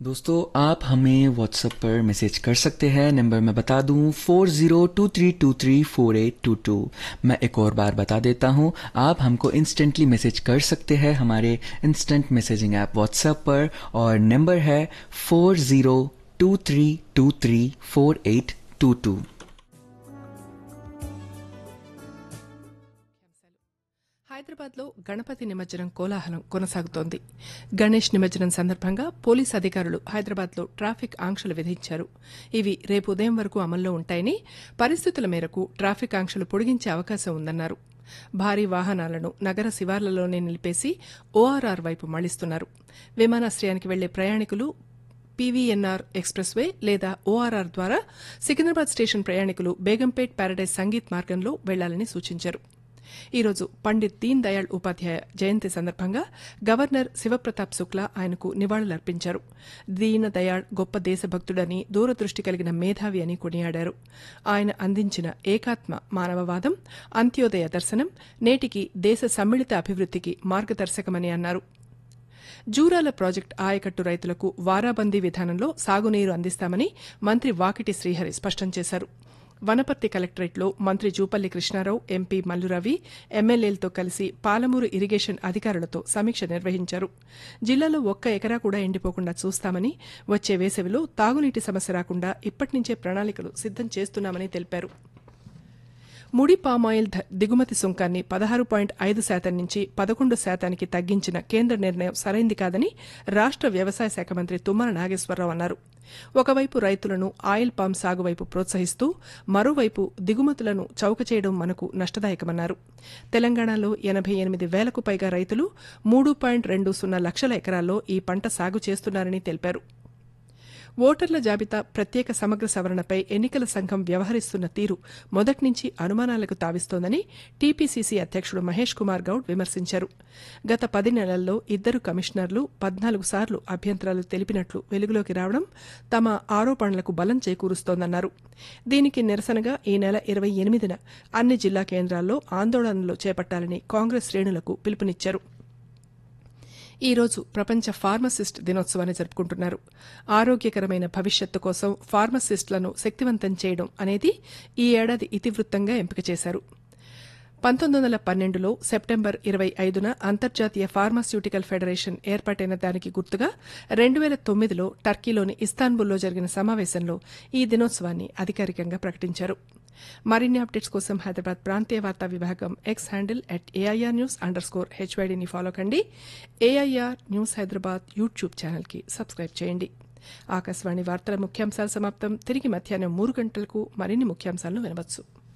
दोस्तों आप हमें व्हाट्सएप पर मैसेज कर सकते हैं नंबर मैं बता दूं four zero two three two three four eight two two मैं एक और बार बता देता हूं आप हमको इंस्टेंटली मैसेज कर सकते हैं हमारे इंस्टेंट मैसेजिंग ऐप व्हाट्सएप पर और नंबर है four zero two three two three four eight two two హైదరాబాద్లో గణపతి నిమజ్జనం కోలాహలం కొనసాగుతోంది గణేష్ నిమజ్జనం సందర్భంగా పోలీస్ అధికారులు హైదరాబాద్లో ట్రాఫిక్ ఆంక్షలు విధించారు ఇవి రేపు ఉదయం వరకు అమల్లో ఉంటాయని పరిస్థితుల మేరకు ట్రాఫిక్ ఆంక్షలు పొడిగించే అవకాశం ఉందన్నారు భారీ వాహనాలను నగర శివార్లలోనే నిలిపేసి ఓఆర్ఆర్ వైపు మళ్లిస్తున్నారు విమానాశ్రయానికి వెళ్లే ప్రయాణికులు పీవీఎన్ఆర్ ఎక్స్ప్రెస్ వే లేదా ఓఆర్ఆర్ ద్వారా సికింద్రాబాద్ స్టేషన్ ప్రయాణికులు బేగంపేట్ ప్యారడైజ్ సంగీత్ మార్గంలో వెళ్లాలని సూచించారు ఈరోజు పండిత్ దీన్ దయాళ్ ఉపాధ్యాయ జయంతి సందర్భంగా గవర్నర్ శివప్రతాప్ శుక్లా ఆయనకు నివాళులర్పించారు దీన దయాళ్ గొప్ప దేశభక్తుడని దూరదృష్టి కలిగిన మేధావి అని కొనియాడారు ఆయన అందించిన ఏకాత్మ మానవవాదం అంత్యోదయ దర్శనం నేటికి దేశ సమ్మిళిత అభివృద్ధికి మార్గదర్శకమని అన్నారు జూరాల ప్రాజెక్టు ఆయకట్టు రైతులకు వారాబందీ విధానంలో సాగునీరు అందిస్తామని మంత్రి వాకిటి శ్రీహరి స్పష్టం చేశారు వనపర్తి కలెక్టరేట్లో మంత్రి జూపల్లి కృష్ణారావు ఎంపీ మల్లురవి ఎమ్మెల్యేలతో కలిసి పాలమూరు ఇరిగేషన్ అధికారులతో సమీక్ష నిర్వహించారు జిల్లాలో ఒక్క ఎకరా కూడా ఎండిపోకుండా చూస్తామని వచ్చే వేసవిలో తాగునీటి సమస్య రాకుండా ఇప్పటి నుంచే ప్రణాళికలు సిద్దం చేస్తున్నామని తెలిపారు ముడి పామాయిల్ దిగుమతి సుంకాన్ని పదహారు పాయింట్ ఐదు శాతం నుంచి పదకొండు శాతానికి తగ్గించిన కేంద్ర నిర్ణయం సరైంది కాదని రాష్ట వ్యవసాయ శాఖ మంత్రి తుమ్మల నాగేశ్వరరావు అన్నారు ఒకవైపు రైతులను ఆయిల్ పామ్ సాగు వైపు ప్రోత్సహిస్తూ మరోవైపు దిగుమతులను చౌక చేయడం మనకు నష్టదాయకమన్నారు తెలంగాణలో ఎనభై ఎనిమిది వేలకు పైగా రైతులు మూడు పాయింట్ రెండు సున్నా లక్షల ఎకరాల్లో ఈ పంట సాగు చేస్తున్నారని తెలిపారు ఓటర్ల జాబితా ప్రత్యేక సమగ్ర సవరణపై ఎన్నికల సంఘం వ్యవహరిస్తున్న తీరు మొదటి నుంచి అనుమానాలకు తావిస్తోందని టీపీసీసీ అధ్యక్షుడు మహేష్ కుమార్ గౌడ్ విమర్శించారు గత పది నెలల్లో ఇద్దరు కమిషనర్లు పద్నాలుగు సార్లు అభ్యంతరాలు తెలిపినట్లు వెలుగులోకి రావడం తమ ఆరోపణలకు బలం చేకూరుస్తోందన్నారు దీనికి నిరసనగా ఈ నెల ఇరవై ఎనిమిదిన అన్ని జిల్లా కేంద్రాల్లో ఆందోళనలు చేపట్టాలని కాంగ్రెస్ శ్రేణులకు పిలుపునిచ్చారు ఈ రోజు ప్రపంచ ఫార్మసిస్ట్ దినోత్సవాన్ని జరుపుకుంటున్నారు ఆరోగ్యకరమైన భవిష్యత్తు కోసం ఫార్మసిస్టులను శక్తివంతం చేయడం అనేది ఈ ఏడాది ఇతివృత్తంగా ఎంపిక చేశారు పంతొమ్మిది వందల పన్నెండులో సెప్టెంబర్ ఇరవై ఐదున అంతర్జాతీయ ఫార్మాస్యూటికల్ ఫెడరేషన్ ఏర్పాటైన దానికి గుర్తుగా రెండు వేల తొమ్మిదిలో టర్కీలోని ఇస్తాన్బుల్లో జరిగిన సమావేశంలో ఈ దినోత్సవాన్ని అధికారికంగా ప్రకటించారు మరిన్ని అప్డేట్స్ కోసం హైదరాబాద్ ప్రాంతీయ వార్తా విభాగం X handle at AIR news underscore హెచ్వైడీని ఫాలో కండి ఏఐఆర్ న్యూస్ హైదరాబాద్ యూట్యూబ్ ఛానల్కి సబ్స్క్రైబ్ చేయండి ఆకాశవాణి వార్తల ముఖ్యాంశాలు సమాప్తం తిరిగి మధ్యాహ్నం మూడు గంటలకు మరిన్ని ముఖ్యాంశాలను వినవచ్చు